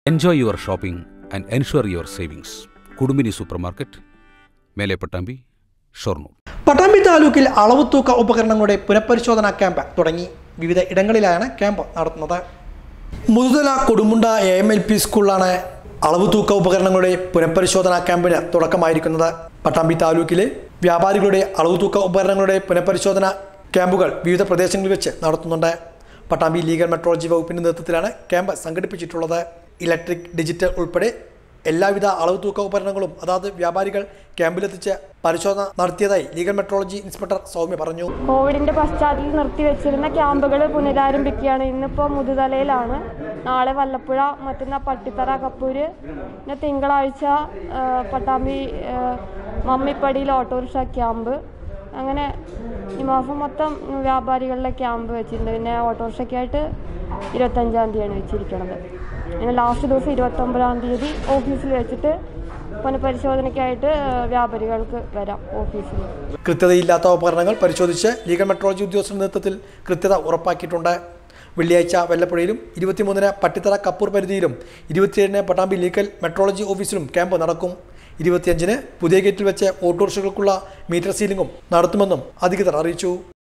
enjoy your shopping and ensure your savings Kudumbini super market മേലെ പട്ടാമ്പി ഷൊർണൂർ പട്ടാമ്പി താലൂക്കിൽ അളവുതൂക്ക ഉപകരണങ്ങളുടെ പുനഃപരിശോധനാ ക്യാമ്പ് തുടങ്ങി വിവിധ ഇടങ്ങളിലാണ് ക്യാമ്പ് നടത്തുന്നത് Muthuthala Kodumunda A M L P സ്കൂളിലാണ് അളവുതൂക്ക ഉപകരണങ്ങളുടെ പുനഃപരിശോധനാ ക്യാമ്പിന് തുടക്കമായിരിക്കുന്നത് പട്ടാമ്പി താലൂക്കിലെ വ്യാപാരികളുടെ അളവുതൂക്ക ഉപകരണങ്ങളുടെ പുനഃപരിശോധന ക്യാമ്പുകൾ വിവിധ പ്രദേശങ്ങളിൽ വെച്ച് നടത്തുന്നുണ്ട് പട്ടാമ്പി ലീഗൽ മെട്രോളജി വകുപ്പിന്റെ നേതൃത്വത്തിലാണ് ക്യാമ്പ് സംഘടിപ്പിച്ചിട്ടുള്ളത് ഇലക്ട്രിക് ഡിജിറ്റൽ ഉൾപ്പെടെ എല്ലാവിധ അളവ് തൂക്ക ഉപകരണങ്ങളും അതാത് വ്യാപാരികൾ ക്യാമ്പിലെത്തിച്ച് പരിശോധന നടത്തിയതായി ലീഗൽ മെട്രോളജി ഇൻസ്പെക്ടർ സൗമ്യ പറഞ്ഞു കോവിഡിന്റെ പശ്ചാത്തലത്തിൽ നിർത്തിവെച്ചിരുന്ന ക്യാമ്പുകൾ പുനരാരംഭിക്കുകയാണ് ഇന്നിപ്പോൾ മുതുതലയിലാണ് നാളെ വല്ലപ്പുഴ മറ്റന്നാൾ പട്ടിത്തറ കപ്പൂര് പിന്നെ തിങ്കളാഴ്ച ആ, പട്ടാമ്പി ആ, മമ്മിപ്പടിയിൽ ഓട്ടോറിക്ഷ ക്യാമ്പ് അങ്ങനെ ഈ മാസം മൊത്തം വ്യാപാരികളുടെ ക്യാമ്പ് വെച്ചിട്ടുണ്ട് പിന്നെ ഓട്ടോറിക്ഷയ്ക്കായിട്ട് ഇരുപത്തഞ്ചാം തീയതിയാണ് വെച്ചിരിക്കുന്നത് പിന്നെ ലാസ്റ്റ് ദിവസം ഇരുപത്തൊമ്പതാം തീയതി ഓഫീസിൽ വെച്ചിട്ട് പുനഃപരിശോധനയ്ക്കായിട്ട് ആ, വ്യാപാരികൾക്ക് വരാം ഓഫീസിൽ കൃത്യതയില്ലാത്ത ഉപകരണങ്ങൾ പരിശോധിച്ച് ലീഗൽ മെട്രോളജി ഉദ്യോഗസ്ഥരുടെ നേതൃത്വത്തിൽ കൃത്യത ഉറപ്പാക്കിയിട്ടുണ്ട് വെള്ളിയാഴ്ച വെല്ലപ്പുഴയിലും ഇരുപത്തിമൂന്നിന് പട്ടിത്തറ കപ്പൂർ പരിധിയിലും ഇരുപത്തിയേഴിന് പട്ടാമ്പി ലീഗൽ മെട്രോളജി ഓഫീസിലും ക്യാമ്പ് നടക്കും ഇരുപത്തിയഞ്ചിന് പുതിയ ഗേറ്റിൽ വെച്ച് ഓട്ടോറിക്ഷകൾക്കുള്ള മീറ്റർ സീലിംഗും നടത്തുമെന്നും അധികൃതർ അറിയിച്ചു